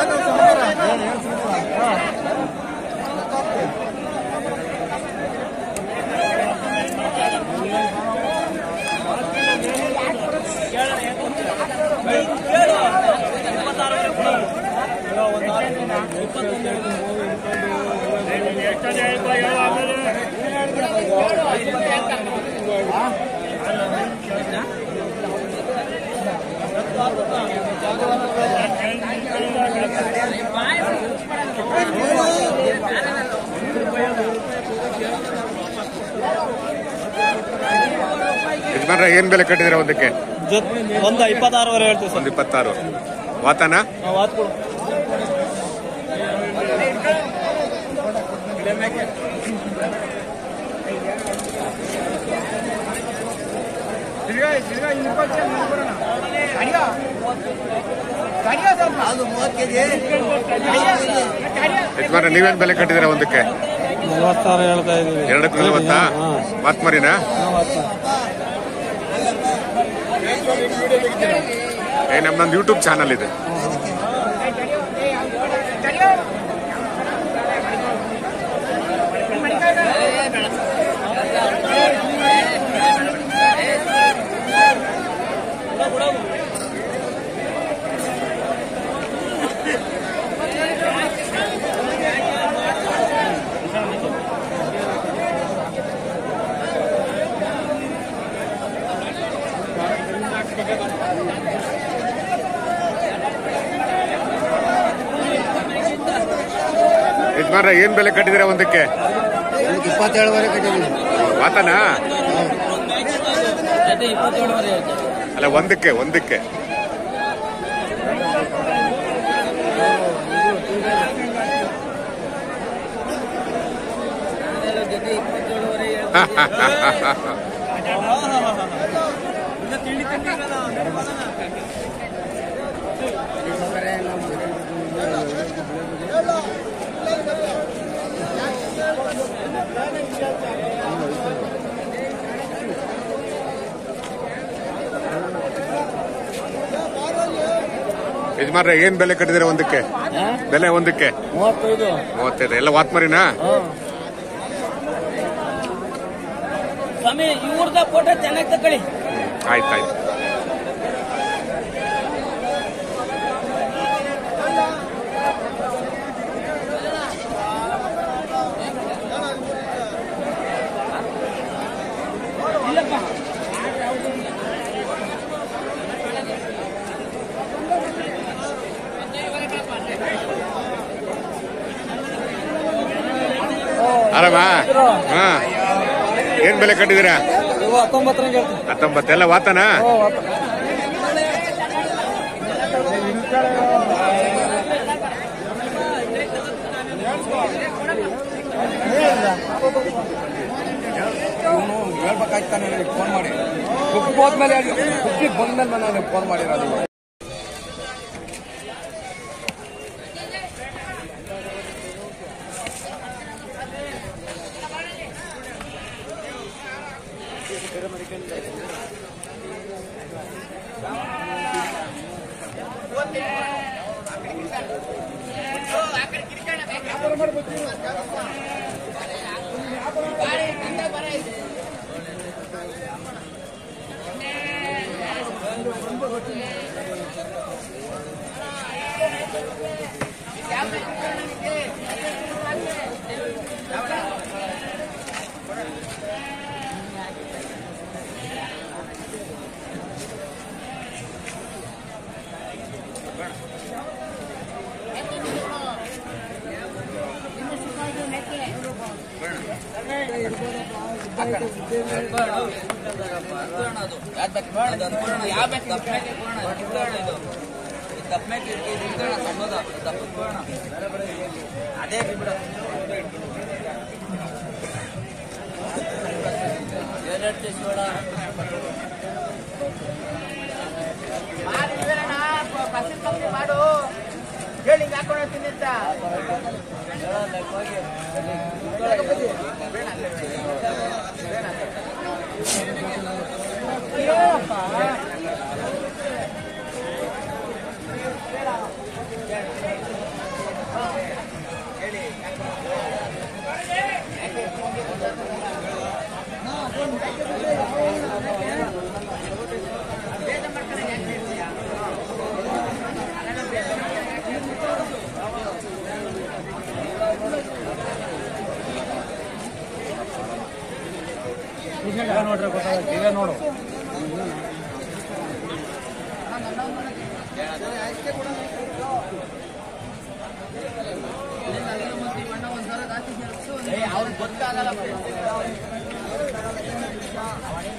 ಯಜಮಾನ್ರ ಏನ್ ಬೆಲೆ ಕಟ್ಟಿದಿರ ಒಂದಕ್ಕೆ ಒಂದು ಇಪ್ಪತ್ತಾರುವರೆ ಹೇಳ್ತೀವಿ ಸರ್ ಒಂದ್ ಇಪ್ಪತ್ತಾರು ವಾತನ ನಾವು ಆತ್ ಕೊಡು ಯಜಮಾನ್ರ ನೀವೇನ್ ಬೆಲೆ ಕಟ್ಟಿದಿರ ಒಂದಕ್ಕೆ ನಲವತ್ತಾರು ಹೇಳ್ತಾ ಇದೀವಿ ಎರಡಕ್ಕೆ ನಲ್ವತ್ತಾ ವಾತ್ಮರಿನ ಏ ನಮ್ದೊಂದು ಯೂಟ್ಯೂಬ್ ಚಾನಲ್ ಇದೆ ಯಜಮಾನ್ರ ಏನ್ ಬೆಲೆ ಕಟ್ಟಿದಿರ ಒಂದಕ್ಕೆ ಇಪ್ಪತ್ತೇಳುವರೆ ಕಟ್ಟಿದ್ದೀನಿ ವಾತನ ಅಲ್ಲ ಒಂದಕ್ಕೆ ಒಂದಕ್ಕೆ ಯಜಮಾನ್ರ ಏನ್ ಬೆಲೆ ಕಟ್ಟಿದಿರ ಒಂದಕ್ಕೆ ಬೆಲೆ ಒಂದಕ್ಕೆ ಮೂವತ್ತೈದು ಮೂವತ್ತೈದು ಎಲ್ಲ ವಾತ್ಮರಿನಾ ಸ್ವಾಮಿ ಇವ್ರದ ಫೋಟೋ ಚೆನ್ನಾಗಿ ತಕೊಳ್ಳಿ ಆಯ್ತಾಯ್ತು ಆರಾಮ ಹಾ ಏನ್ ಬೆಲೆ ಕಟ್ಟಿದಿರಾ ಇವು ಹತ್ತೊಂಬತ್ತರಂಗೆ ಹೇಳ್ತೀವಿ ಹತ್ತೊಂಬತ್ತೆಲ್ಲ ವಾತನ ಇವನು ಹೇಳ್ಬೇಕಾಯ್ತಾನೆ ನನಗೆ ಫೋನ್ ಮಾಡಿ ಕುಕ್ಕಿಗೆ ಹೋದ್ಮೇಲೆ ಕುಕ್ಕಿಗೆ ಬಂದ್ಮೇಲೆ ನಾನು ಫೋನ್ ಮಾಡಿರೋದು ಮಾಡು ಹೇಳಿ ಹಾಕೊಂಡು ತಿನ್ನಿಂತ ನೋಡ್ರಿ ಗೊತ್ತಾಗುತ್ತೆ ಈಗ ನೋಡು ಅವ್ರಿಗೆ ಗೊತ್ತಾಗಲ್ಲ